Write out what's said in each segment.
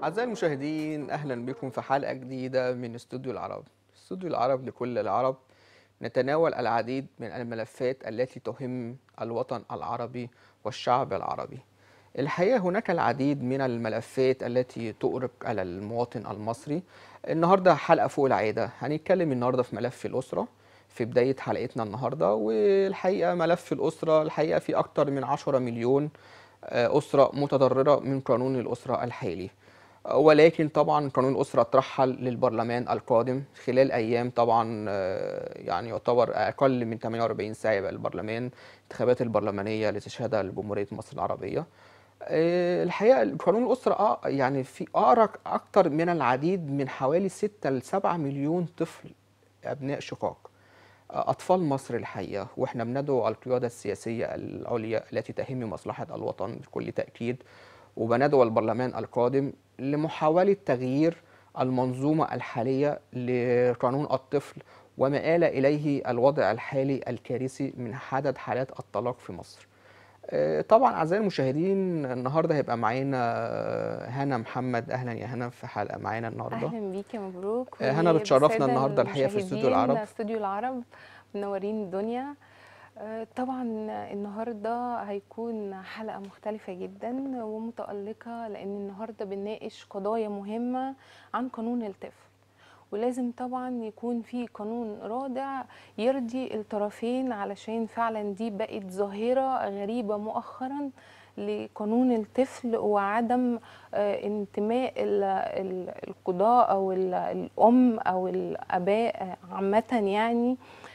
أعزائي المشاهدين أهلا بكم في حلقة جديدة من استوديو العرب استوديو العرب لكل العرب نتناول العديد من الملفات التي تهم الوطن العربي والشعب العربي الحقيقة هناك العديد من الملفات التي تؤرق على المواطن المصري النهاردة حلقة فوق العادة هنتكلم النهاردة في ملف الأسرة في بداية حلقتنا النهاردة والحقيقة ملف الأسرة الحقيقة في أكثر من 10 مليون أسرة متضررة من قانون الأسرة الحالي ولكن طبعا قانون الأسرة ترحل للبرلمان القادم خلال أيام طبعا يعني يعتبر أقل من 48 ساعة يبقى البرلمان الانتخابات البرلمانية اللي تشهدها لجمهورية مصر العربية الحقيقة قانون الأسرة يعني في أقرق أكتر من العديد من حوالي 6 ل 7 مليون طفل أبناء شقاق أطفال مصر الحقيقة وإحنا بندعو القيادة السياسية العليا التي تهم مصلحة الوطن بكل تأكيد وبندعو البرلمان القادم لمحاولة تغيير المنظومة الحالية لقانون الطفل وما آل إليه الوضع الحالي الكارثي من عدد حالات الطلاق في مصر طبعا أعزائي المشاهدين النهاردة هيبقى معانا هنا محمد أهلا يا هنا في حلقة معانا النهاردة اهلا بيك يا مبروك هنا بتشرفنا والسادة النهاردة الحقيقة في استوديو المشاهدين العرب استوديو العرب منورين الدنيا آه، طبعا النهارده هيكون حلقه مختلفه جدا ومتالقه لان النهارده بنناقش قضايا مهمه عن قانون الطفل ولازم طبعا يكون في قانون رادع يرضي الطرفين علشان فعلا دي بقت ظاهره غريبه مؤخرا لقانون الطفل وعدم آه، انتماء ال- ال- القضاء او ال- الام او الاباء آه، عامه يعني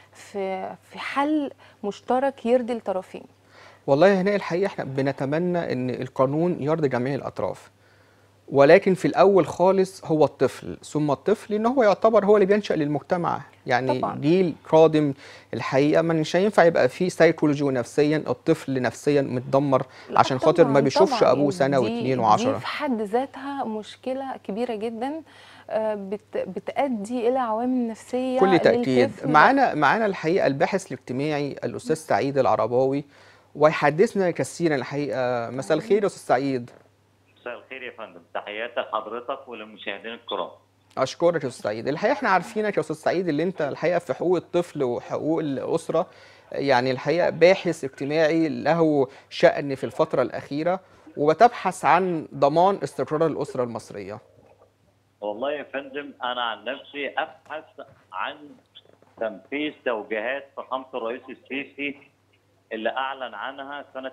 في في حل مشترك يرضي الطرفين والله هنا الحقيقة احنا بنتمنى ان القانون يرضي جميع الأطراف ولكن في الأول خالص هو الطفل ثم الطفل لأن هو يعتبر هو اللي بينشأ للمجتمع يعني طبعاً. جيل قادم الحقيقة ما مش هينفع يبقى فيه سيكولوجي ونفسيا الطفل نفسيا متدمر لا عشان خاطر ما طبعاً، بيشوفش طبعاً. أبوه سنة دي- واثنين دي وعشرة في حد ذاتها مشكله كبيره جدا آه، بت- بتؤدي الى عوامل نفسيه كل تأكيد للطفل. معانا معانا الحقيقة الباحث الاجتماعي الأستاذ سعيد العرباوي ويحدثنا كثيرا الحقيقة مساء الخير يا أستاذ سعيد مساء الخير يا فندم تحياتي لحضرتك وللمشاهدين الكرام اشكرك يا استاذ سعيد الحقيقه احنا عارفينك يا استاذ سعيد اللي انت الحقيقه في حقوق الطفل وحقوق الاسره يعني الحقيقه باحث اجتماعي له شأن في الفتره الاخيره وبتبحث عن ضمان استقرار الاسره المصريه والله يا فندم انا عن نفسي ابحث عن تنفيذ توجيهات فخامه الرئيس السيسي اللي اعلن عنها سنه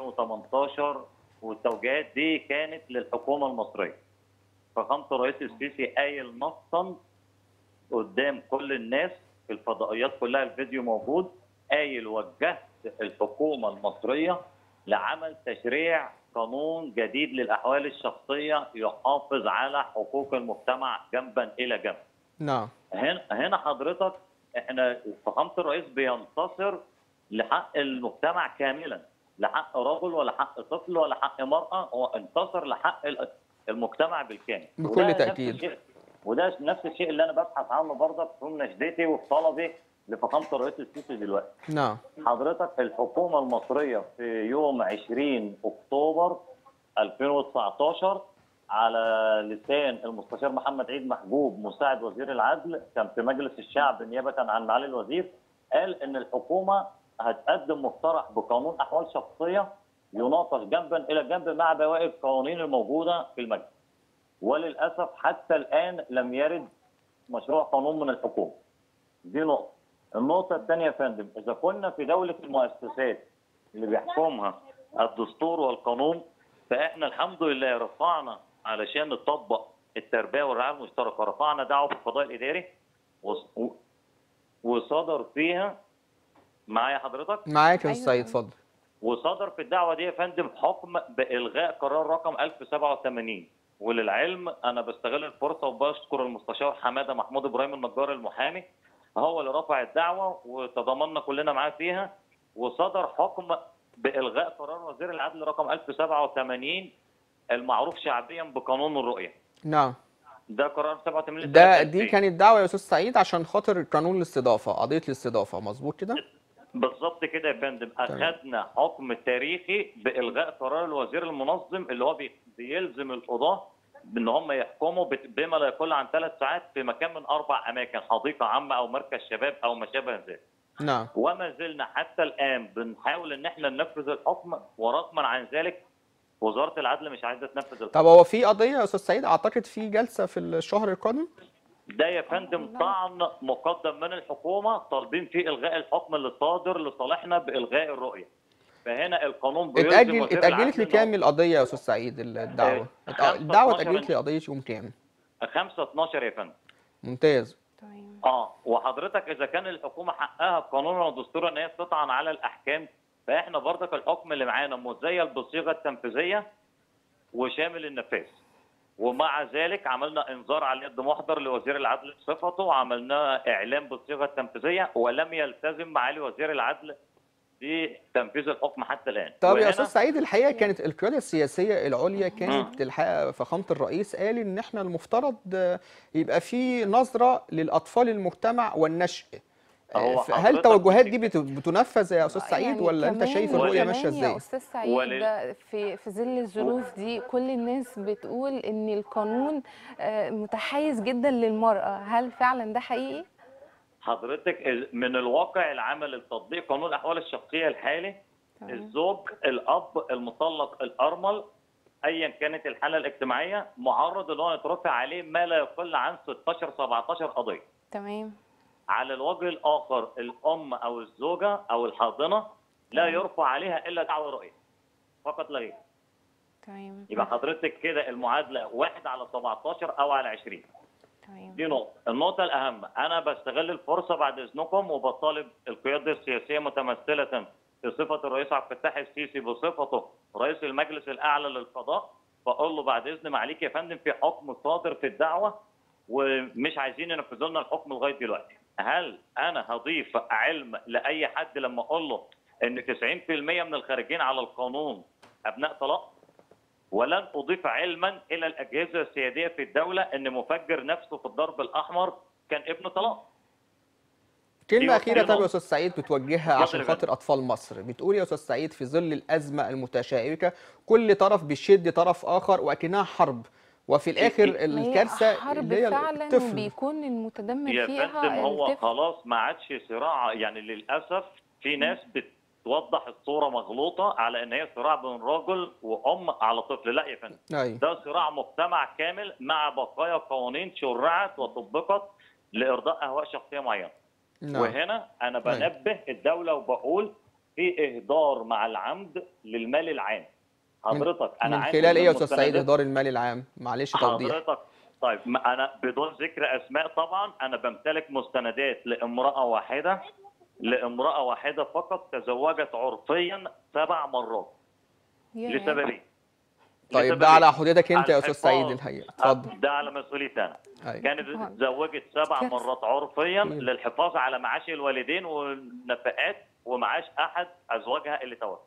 2018 والتوجيهات دي كانت للحكومه المصريه فخامه الرئيس السيسي قايل نصا قدام كل الناس في الفضائيات كلها الفيديو موجود قايل وجهت الحكومه المصريه لعمل تشريع قانون جديد للاحوال الشخصيه يحافظ على حقوق المجتمع جنبا الى جنب. نعم هنا هنا حضرتك احنا فخامه الرئيس بينتصر لحق المجتمع كاملا لا حق رجل ولا حق طفل ولا حق مراه هو انتصر لحق ال- المجتمع بالكامل بكل وده نفس تأكيد. الشيء- وده نفس الشيء اللي انا ببحث عنه برضك في مناشدتي وفي طلبي لفخامه الرئيس السيسي دلوقتي نعم حضرتك الحكومة المصرية في يوم 20 أكتوبر 2019 على لسان المستشار محمد عيد محجوب مساعد وزير العدل كان في مجلس الشعب نيابة عن معالي الوزير قال إن الحكومة هتقدم مقترح بقانون أحوال شخصية يناقش جنبا إلى جنب مع بواقي القوانين الموجودة في المجلس وللأسف حتى الآن لم يرد مشروع قانون من الحكومة دي نقطة النقطة الثانية يا فندم إذا كنا في دولة المؤسسات اللي بيحكمها الدستور والقانون فإحنا الحمد لله رفعنا علشان نطبق التربية والرعاية المشتركة رفعنا دعوة في القضاء الإداري وص- و- وصدر فيها معايا حضرتك معاك يا أيوة استاذ سعيد فندم. اتفضل وصدر في الدعوه دي يا فندم حكم بالغاء قرار رقم 1087 وللعلم انا بستغل الفرصه وبشكر المستشار حماده محمود ابراهيم النجار المحامي هو اللي رفع الدعوه وتضامنا كلنا معاه فيها وصدر حكم بالغاء قرار وزير العدل رقم 1087 المعروف شعبيا بقانون الرؤيه نعم ده قرار 87 ده سنة دي 2000. كانت دعوه يا استاذ سعيد عشان خاطر قانون الاستضافه قضيه الاستضافه مظبوط كده بالظبط كده يا فندم اخذنا حكم تاريخي بالغاء قرار الوزير المنظم اللي هو بي- بيلزم القضاه بان هم يحكموا بت- بما لا يقل عن ثلاث ساعات في مكان من اربع اماكن حديقه عامه او مركز شباب او ما شابه ذلك نعم وما زلنا حتى الان بنحاول ان احنا ننفذ الحكم ورغما عن ذلك وزاره العدل مش عايزه تنفذ الحكم طب هو في قضيه يا استاذ سعيد اعتقد في جلسه في الشهر القادم ده يا فندم طعن مقدم من الحكومه طالبين فيه الغاء الحكم اللي صادر لصالحنا بالغاء الرؤيه فهنا القانون بيلزم اتاجل وزير اتاجلت العدل لكام القضيه يا استاذ سعيد الدعوه آه، اه الدعوه 15 اتاجلت لقضيه يوم كام 5 12 يا فندم ممتاز تمام اه وحضرتك اذا كان الحكومه حقها قانونا ودستورا ان هي تطعن على الاحكام فاحنا برضك الحكم اللي معانا مزيل بالصيغه التنفيذيه وشامل النفاذ ومع ذلك عملنا انذار على يد محضر لوزير العدل بصفته وعملنا اعلام بالصيغه التنفيذيه ولم يلتزم معالي وزير العدل بتنفيذ الحكم حتى الان طب يا وهنا- استاذ سعيد الحقيقه كانت القياده السياسيه العليا كانت الحقيقه فخامه الرئيس قال ان احنا المفترض آه، يبقى في نظره للاطفال المجتمع والنشء آه، هو هل حضرتك التوجهات دي بتتكلم- بت- بتنفذ يا استاذ سعيد يعني ولا انت كمان- شايف الرؤيه وكمان ماشيه كمان يا ازاي استاذ سعيد ولل- ده في في ظل الظروف دي كل الناس بتقول ان القانون آه، متحيز جدا للمرأة هل فعلا ده حقيقي؟ حضرتك من الواقع العمل لتطبيق قانون الاحوال الشخصيه الحالي تمام. الزوج الاب المطلق الارمل ايا كانت الحاله الاجتماعيه معرض ان هو يترفع عليه ما لا يقل عن 16 17 قضيه تمام على الوجه الاخر الام او الزوجه او الحاضنه لا تمام. يرفع عليها الا دعوى رؤيه فقط لا غير تمام يبقى حضرتك كده المعادله واحد على 17 او على 20 تمام دي نقطة، النقطة الأهم أنا بستغل الفرصة بعد إذنكم وبطالب القيادة السياسية متمثلة في صفة الرئيس عبد الفتاح السيسي بصفته رئيس المجلس الأعلى للقضاء بقول له بعد إذن معاليك يا فندم في حكم صادر في الدعوة ومش عايزين ينفذوا لنا الحكم لغاية دلوقتي. هل أنا هضيف علم لأي حد لما أقول له إن 90% من الخارجين على القانون أبناء طلاق؟ ولن اضيف علما الى الاجهزه السياديه في الدوله ان مفجر نفسه في الضرب الاحمر كان ابن طلاق كلمه دي اخيره طب يا نقطة. استاذ سعيد بتوجهها اتفضل عشان يا خاطر اطفال مصر بتقول يا استاذ سعيد في ظل الازمه المتشابكه كل طرف بيشد طرف اخر واكنها حرب وفي الاخر ما هي الكارثه حرب اللي هي فعلا الطفل وبيكون المتدمر يا فيها فندم هو الطفل خلاص ما عادش صراع يعني للاسف في ناس بتوضح الصوره مغلوطه على ان هي صراع بين رجل وام على طفل لا يا فندم ايوه ده صراع مجتمع كامل مع بقايا قوانين شرعت وطبقت لارضاء اهواء شخصيه معينه نعم وهنا انا طيب. بنبه الدوله وبقول في اهدار مع العمد للمال العام حضرتك انا من عايز خلال ايه يا من استاذ سعيد المستندات- اداره المال العام معلش توضيح حضرتك طيب ما انا بدون ذكر اسماء طبعا انا بمتلك مستندات لامراه واحده لامراه واحده فقط تزوجت عرفيا سبع مرات ياه. لسببين طيب ده لسببين. على حدودك انت يا استاذ الحفاظ- سعيد الحقيقه اتفضل ده على مسؤوليتي انا ايوه كانت طبعاً. اتزوجت سبع كارثة. مرات عرفيا مم. للحفاظ على معاش الوالدين والنفقات ومعاش احد ازواجها اللي توفى.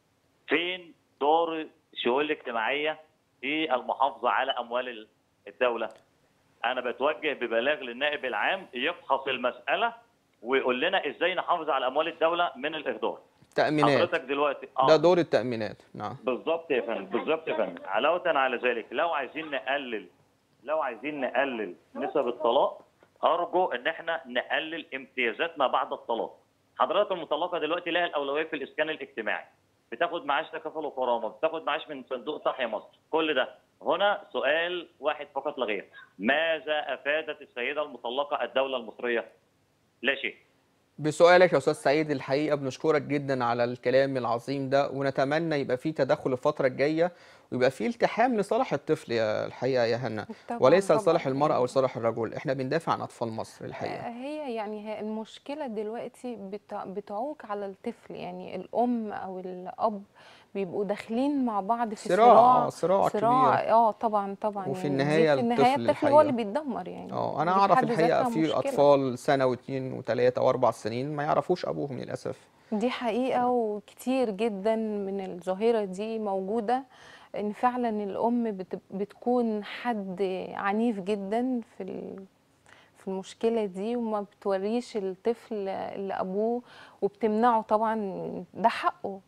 فين دور الشؤون الاجتماعيه في المحافظه على اموال الدوله؟ انا بتوجه ببلاغ للنائب العام يفحص المساله ويقول لنا ازاي نحافظ على اموال الدوله من الاهدار. تامينات حضرتك دلوقتي ده دور التامينات نعم بالظبط يا فندم بالظبط يا فندم علاوه على ذلك لو عايزين نقلل لو عايزين نقلل نسب الطلاق ارجو ان احنا نقلل امتيازات ما بعد الطلاق حضرتك المطلقه دلوقتي لها الاولويه في الاسكان الاجتماعي بتاخد معاش تكافل وكرامه بتاخد معاش من صندوق تحيا مصر كل ده هنا سؤال واحد فقط لا غير ماذا افادت السيده المطلقه الدوله المصريه لا شيء بسؤالك يا استاذ سعيد الحقيقه بنشكرك جدا على الكلام العظيم ده ونتمنى يبقى فيه تدخل الفتره الجايه ويبقى فيه التحام لصالح الطفل يا الحقيقه يا هنا طبعاً، وليس طبعاً. لصالح المراه او لصالح الرجل احنا بندافع عن اطفال مصر الحقيقه هي يعني هي المشكلة دلوقتي بتع- بتعوق على الطفل يعني الأم أو الأب بيبقوا داخلين مع بعض في صراع صراع آه، صراع صراع كبير اه طبعا طبعا وفي يعني دي النهاية في النهاية الطفل الطفل هو اللي الحقيقة. بيتدمر يعني اه انا دي في اعرف حد الحقيقه ذاتها في مشكلة. اطفال سنه واثنين وثلاثه واربع سنين ما يعرفوش ابوهم للاسف دي حقيقة وكتير جدا من الظاهرة دي موجودة ان فعلا الام بت- بتكون حد عنيف جدا في ال- في المشكلة دي وما بتوريش الطفل لأبوه وبتمنعه طبعا ده حقه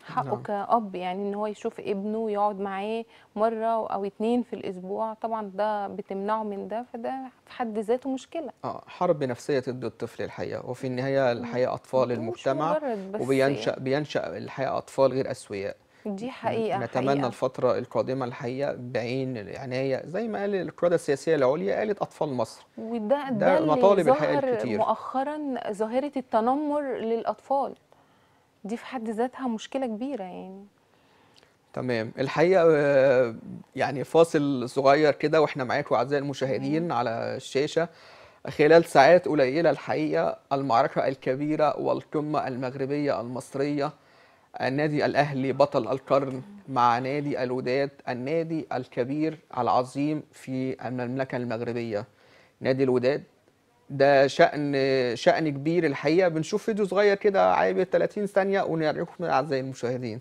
حقه نعم كأب يعني ان هو يشوف ابنه يقعد معاه مرة او اتنين في الاسبوع طبعا ده بتمنعه من ده فده في حد ذاته مشكلة اه حرب نفسية ضد الطفل الحقيقة وفي النهاية الحقيقة أطفال مش المجتمع مجرد بس وبينشأ بينشأ الحقيقة أطفال غير أسوياء دي حقيقة نتمنى حقيقة الفترة القادمة الحقيقة بعين العناية زي ما قال القيادة السياسية العليا قالت أطفال مصر وده ده ده اللي مطالب الحقيقة ظهر الكتير مؤخرا ظاهرة التنمر للأطفال دي في حد ذاتها مشكلة كبيرة يعني تمام الحقيقة آه، يعني فاصل صغير كده واحنا معاكم أعزائي تمام المشاهدين على الشاشة خلال ساعات قليلة الحقيقة المعركة الكبيرة والقمة المغربية المصرية النادي الأهلي بطل القرن مع نادي الوداد النادي الكبير العظيم في المملكة المغربية نادي الوداد ده شأن شأن كبير الحقيقة بنشوف فيديو صغير كده عايب 30 ثانية ونرجعكم أعزائي المشاهدين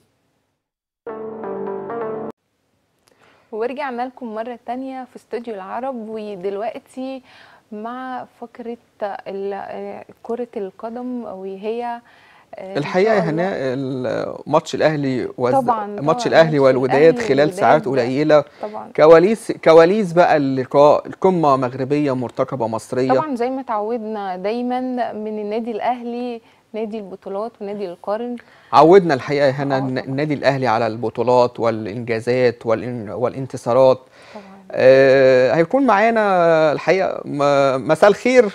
ورجعنا لكم مرة تانية في استوديو العرب ودلوقتي مع فقرة ال- كرة القدم وهي آه، إن الحقيقة يا شاء الله هناء ال- ماتش الأهلي وز... طبعا ماتش طبعا الأهلي ماتش والوداد الأهلي خلال ساعات والوداد قليلة طبعا كواليس كواليس بقى اللقاء القمة مغربية مرتقبة مصرية طبعا زي ما تعودنا دايما من النادي الأهلي نادي البطولات ونادي القرن عودنا الحقيقة هنا اه الن- طبعا النادي الأهلي على البطولات والإنجازات والإن... والانتصارات طبعا آه هيكون معانا الحقيقة م... مساء الخير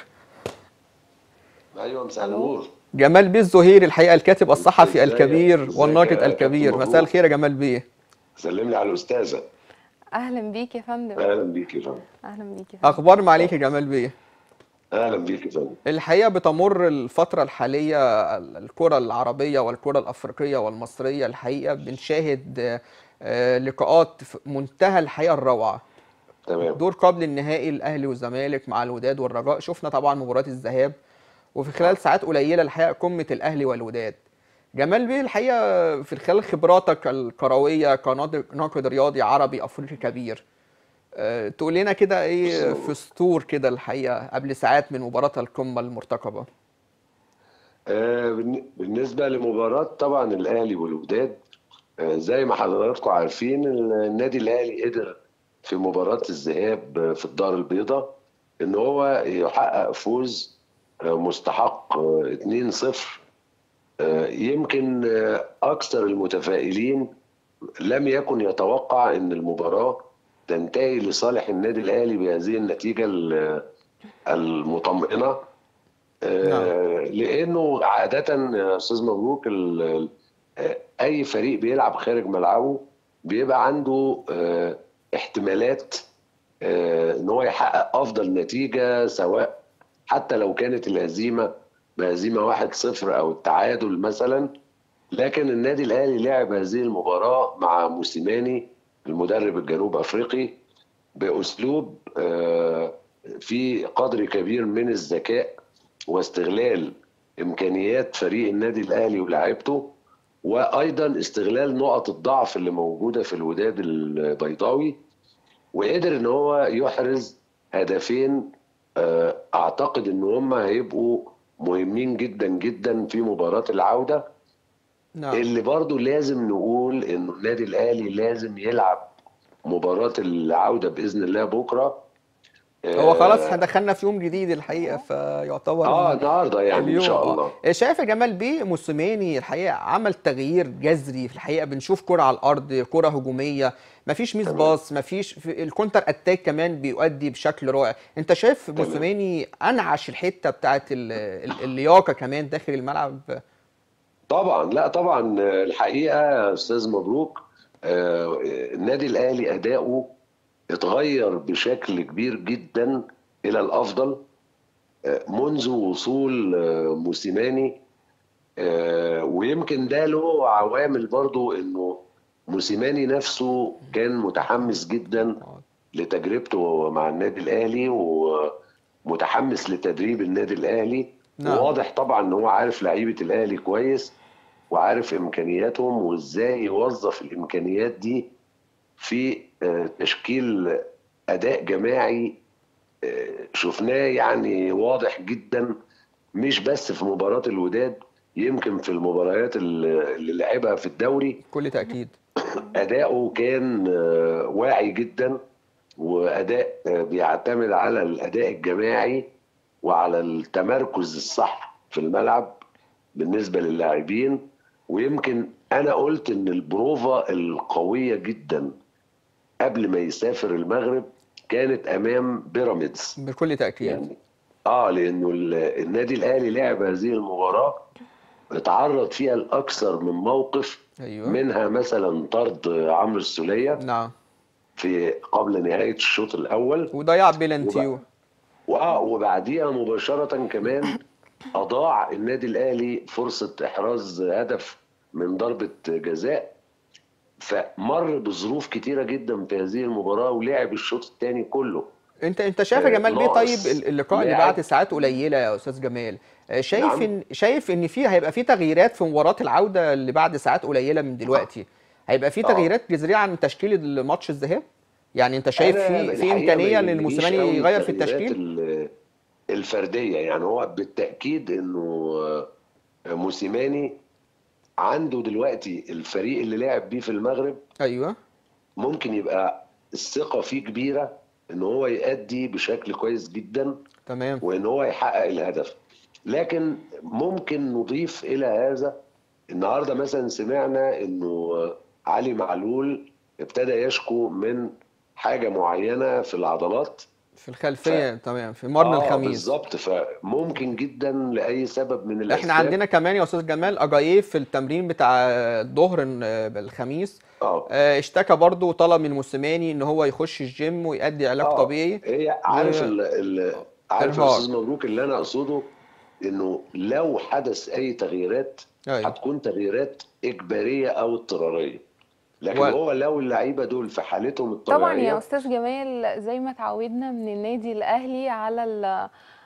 ايوه مساء ألو النور جمال بيه الزهيري الحقيقة الكاتب الصحفي ازيك الكبير ازيك والناقد يا كابتن الكبير مساء مبروك الخير يا جمال بيه سلم لي على الاستاذه أهلا بيك يا فندم اهلا بيك يا فندم أهلا بيك يا فندم أخبار معاليك يا جمال بيه اهلا بيك يا فندم الحقيقة بتمر الفترة الحالية ال- الكرة العربية والكرة الأفريقية والمصرية الحقيقة بنشاهد آه، آه، لقاءات في منتهى الحقيقة الروعة تمام دور قبل النهائي الأهلي والزمالك مع الوداد والرجاء شفنا طبعا مباراة الذهاب وفي خلال ساعات قليلة الحقيقة قمة الأهلي والوداد جمال بيه الحقيقة في خلال خبراتك الكروية كناقد ناقد رياضي عربي أفريقي كبير آه، تقول لنا كده ايه في سطور كده الحقيقة قبل ساعات من مباراة القمة المرتقبة آه بالن- بالنسبه لمباراه طبعا الاهلي والوداد آه زي ما حضراتكم عارفين ال- النادي الاهلي قدر في مباراه الذهاب آه، في الدار البيضاء ان هو يحقق فوز آه، مستحق آه، 2-0 آه، يمكن آه، اكثر المتفائلين لم يكن يتوقع ان المباراه تنتهي لصالح النادي الاهلي بهذه النتيجه ال- المطمئنه نعم آه، لانه عاده يا استاذ مبروك ال- ال- آه، اي فريق بيلعب خارج ملعبه بيبقى عنده آه، احتمالات آه، ان هو يحقق افضل نتيجه سواء حتى لو كانت الهزيمه بهزيمه 1-0 او التعادل مثلا لكن النادي الاهلي لعب هذه المباراه مع موسيماني المدرب الجنوب افريقي باسلوب آه، في قدر كبير من الذكاء واستغلال امكانيات فريق النادي الاهلي ولاعيبته وايضا استغلال نقط الضعف اللي موجوده في الوداد البيضاوي وقدر ان هو يحرز هدفين آه، اعتقد ان هم هيبقوا مهمين جدا جدا في مباراه العوده نعم اللي برضو لازم نقول انه النادي الاهلي لازم يلعب مباراه العوده باذن الله بكره هو خلاص اه احنا دخلنا في يوم جديد الحقيقة فيعتبر آه، ال- النهارده يعني ان اليوم شاء اه الله شايف يا جمال بيه موسيماني الحقيقة عمل تغيير جذري في الحقيقة بنشوف كرة على الأرض كرة هجومية مفيش ميس تمام باص مفيش في الكونتر اتاك كمان بيؤدي بشكل رائع انت شايف تمام موسيماني انعش الحتة بتاعت ال- ال- اللياقة كمان داخل الملعب طبعا لا طبعا آه، الحقيقه يا استاذ مبروك آه، النادي الاهلي اداؤه اتغير بشكل كبير جدا الى الافضل آه، منذ وصول آه، موسيماني آه، ويمكن ده له عوامل برضو انه موسيماني نفسه كان متحمس جدا لتجربته مع النادي الاهلي ومتحمس لتدريب النادي الاهلي نعم وواضح طبعا ان هو عارف لعيبه الاهلي كويس وعارف امكانياتهم وازاي يوظف الامكانيات دي في آه، تشكيل اداء جماعي آه، شفناه يعني واضح جدا مش بس في مباراه الوداد يمكن في المباريات اللي اللي لعبها في الدوري بكل تاكيد اداؤه كان آه، واعي جدا واداء آه، بيعتمد على الاداء الجماعي وعلى التمركز الصح في الملعب بالنسبه للاعبين ويمكن انا قلت ان البروفا القويه جدا قبل ما يسافر المغرب كانت امام بيراميدز بكل تاكيد يعني اه لانه ال- النادي الاهلي لعب هذه المباراه اتعرض فيها لاكثر من موقف ايوه منها مثلا طرد عمرو السوليه نعم في قبل نهايه الشوط الاول وضيع بيلانتيو واه وبعديها مباشره كمان اضاع النادي الاهلي فرصه احراز هدف من ضربه جزاء فمر بظروف كتيره جدا في هذه المباراه ولعب الشوط الثاني كله انت انت شايف يا جمال بيه طيب ناقص ال- اللقاء اللي لاعب. بعد ساعات قليله يا استاذ جمال آه، شايف نعم. ان شايف ان في هيبقى في تغييرات في مباراه العوده اللي بعد ساعات قليله من دلوقتي هيبقى في آه. تغييرات جذريه عن تشكيل الماتش الذهاب يعني انت شايف أنا في في الحقيقة امكانيه ما ان يهمنيش الموسيماني أوي يغير في التغييرات التشكيل ال- الفرديه يعني هو بالتاكيد انه آه، موسيماني عنده دلوقتي الفريق اللي لعب بيه في المغرب ايوه ممكن يبقى الثقه فيه كبيره ان هو يأدي بشكل كويس جدا تمام وان هو يحقق الهدف لكن ممكن نضيف الى هذا النهارده مثلا سمعنا انه علي معلول ابتدى يشكو من حاجه معينه في العضلات في الخلفيه تمام في مرن آه الخميس بالظبط فممكن جدا لاي سبب من الاسباب احنا عندنا كمان يا استاذ جمال اجاييه في التمرين بتاع الظهر آه، الخميس اه آه، اشتكى برضه وطلب من موسيماني ان هو يخش الجيم ويأدي علاج آه، طبيعي هي عارف و- ال ال عارف يا إرهاق. استاذ مبروك اللي انا اقصده انه لو حدث اي تغييرات ايوه هتكون تغييرات اجباريه او اضطراريه لكن و- هو لو اللعيبه دول في حالتهم الطبيعيه طبعا يا استاذ جمال زي ما اتعودنا من النادي الاهلي على ال-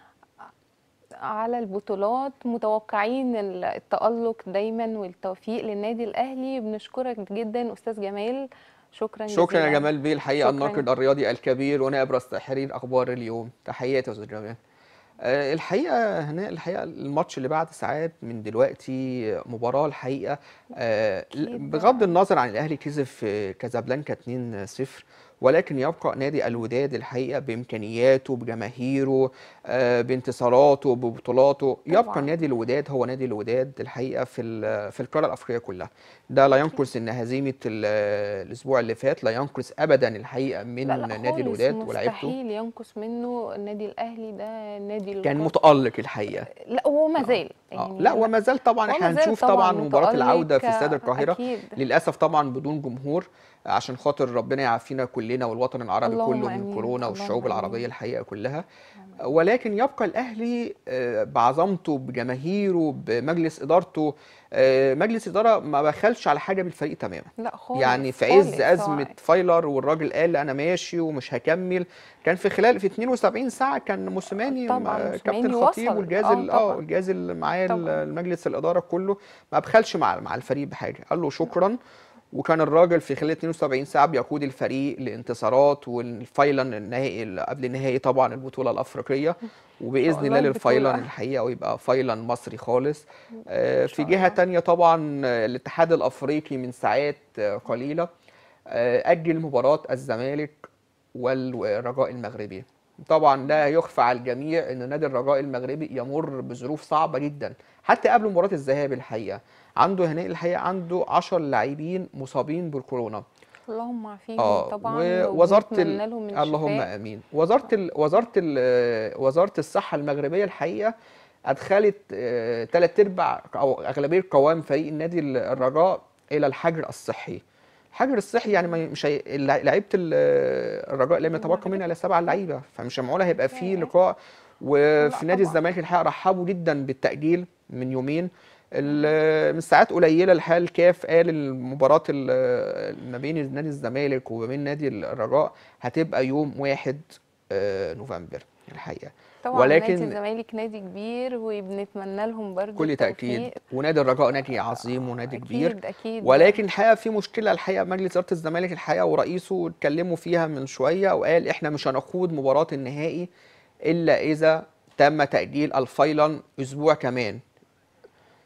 على البطولات متوقعين ال- التألق دايما والتوفيق للنادي الاهلي بنشكرك جدا استاذ جمال شكرا شكرا يا جزيلا. جمال بيه الحقيقه شكراً. الناقد الرياضي الكبير ونائب رئيس تحرير اخبار اليوم تحياتي يا استاذ جمال آه، الحقيقه هنا الحقيقه الماتش اللي بعد ساعات من دلوقتي مباراه الحقيقه آه، أكيد. بغض النظر عن الاهلي كسب في كازابلانكا 2-0 ولكن يبقى نادي الوداد الحقيقه بامكانياته بجماهيره آه، بانتصاراته ببطولاته يبقى طبعاً. نادي الوداد هو نادي الوداد الحقيقه في ال- في القاره الافريقيه كلها ده لا ينقص ان هزيمه ال- الاسبوع اللي فات لا ينقص ابدا الحقيقه من لا لا نادي خالص الوداد ولاعيبته مستحيل ينقص منه النادي الاهلي ده نادي كان القرن. متالق الحقيقه لا هو ما زال آه، يعني لا وما زال طبعا هو احنا ما زال هنشوف طبعا مباراه متألق، العوده في استاد القاهره اكيد للاسف طبعا بدون جمهور عشان خاطر ربنا يعافينا كلنا والوطن العربي اللهم كله من آمين، كورونا اللهم والشعوب آمين. العربيه الحقيقه كلها ولكن يبقى الاهلي آه، بعظمته بجماهيره بمجلس ادارته آه، مجلس اداره ما بخلش على حاجه بالفريق تماما لا خالص يعني في عز خالص. ازمه هو فايلر والراجل قال انا ماشي ومش هكمل كان في خلال في 72 ساعه كان موسيماني طبعاً، مع موسيماني كابتن الخطيب وصل. والجهاز آه، ال- اه طبعاً. الجهاز اللي معاه طبعاً. المجلس الاداره كله ما بخلش مع مع الفريق بحاجه قال له شكرا وكان الراجل في خلال 72 ساعه بيقود الفريق لانتصارات والفاينل النهائي اللي قبل النهائي طبعا البطوله الافريقيه وباذن الله الله للفاينل البطولة. الحقيقه ويبقى فاينل مصري خالص آه، في شاء جهه الله. تانية طبعا آه، الاتحاد الافريقي من ساعات آه، قليله آه، اجل مباراه الزمالك والرجاء المغربي طبعا لا يخفى على الجميع ان نادي الرجاء المغربي يمر بظروف صعبه جدا حتى قبل مباراه الذهاب الحقيقه عنده هنا الحقيقه عنده 10 لاعبين مصابين بالكورونا اللهم عافيهم اه طبعا ووزاره ال... وبنتمنى لهم اللهم الشفاء. امين وزاره ال... وزاره ال... وزاره الصحه المغربيه الحقيقه ادخلت ثلاث ارباع او اغلبيه قوام فريق النادي ال- الرجاء الى الحجر الصحي الحجر الصحي يعني ما مش هي... اللع- لعيبه ال- الرجاء لم يتبقى منها الا سبع لعيبه فمش معقوله هيبقى في ياه. لقاء وفي لا نادي طبعاً. الزمالك الحقيقه رحبوا جدا بالتاجيل من يومين ال- من ساعات قليله الحقيقه الكاف قال المباراه ال- ما بين نادي الزمالك وما بين نادي الرجاء هتبقى يوم 1 آه، نوفمبر الحقيقه طبعا ولكن- نادي الزمالك نادي كبير وبنتمنى لهم برضو بكل تاكيد التوفيق. ونادي الرجاء نادي عظيم ونادي كبير اكيد اكيد ولكن الحقيقه في مشكله الحقيقه مجلس اداره الزمالك الحقيقه ورئيسه اتكلموا فيها من شويه وقال احنا مش هنخوض مباراه النهائي الا اذا تم تاجيل الفاينل اسبوع كمان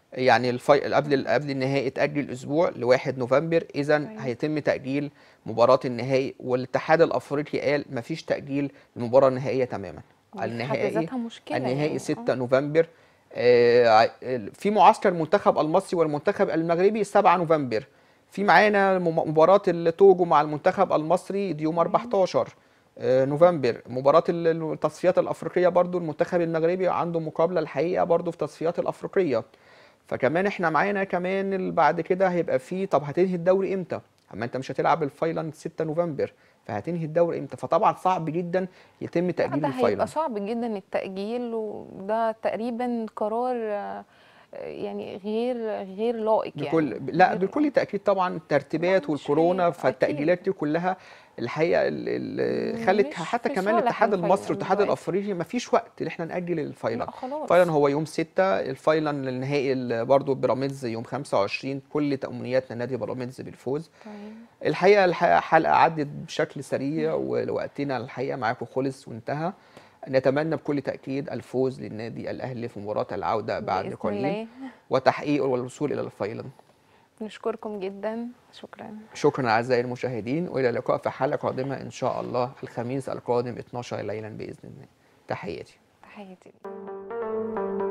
يعني الفي... قبل قبل النهائي اتأجل أسبوع ل 1 نوفمبر إذا أيوة. هيتم تأجيل مباراة النهائي والاتحاد الأفريقي قال مفيش تأجيل للمباراة النهائية تماما دي في حد النهائي ذاتها مشكله النهائي يعني. 6 نوفمبر آه، ع- في معسكر المنتخب المصري والمنتخب المغربي 7 نوفمبر في معانا مم- مباراة التوجو مع المنتخب المصري دي يوم 14 آه، نوفمبر مباراة ال- التصفيات الأفريقية برضو المنتخب المغربي عنده مقابلة الحقيقة برضو في التصفيات الأفريقية فكمان احنا معانا كمان ال- بعد كده هيبقى في طب هتنهي الدوري امتى؟ اما انت مش هتلعب الفاينل 6 نوفمبر فهتنهي الدوري امتى؟ فطبعا صعب جدا يتم لا، تأجيل ده الفاينل هيبقى صعب جدا التأجيل وده تقريبا قرار آه، يعني غير غير لائق بكل يعني لا غير- بكل تأكيد طبعا الترتيبات لا، مش والكورونا هي- فالتأجيلات دي كلها الحقيقة ال- ال- خلت مش حتى في كمان صالح الاتحاد الفاينل المصري والاتحاد دلوقتي. الأفريقي ما فيش وقت ان احنا نأجل الفاينل لا خلاص الفاينل هو يوم 6 الفاينل النهائي ال- برضه بيراميدز يوم 25 كل تأمنياتنا نادي بيراميدز بالفوز طيب. الحقيقة الحقيقة حلقة عدت بشكل سريع ووقتنا الحقيقة معاكم خلص وانتهى نتمنى بكل تأكيد الفوز للنادي الأهلي في مباراة العودة بعد بإذن قليل الله وتحقيق والوصول إلى الفاينل نشكركم جدا شكرا شكرا أعزائي المشاهدين وإلى اللقاء في حلقة قادمة إن شاء الله الخميس القادم 12 ليلا بإذن الله تحياتي تحياتي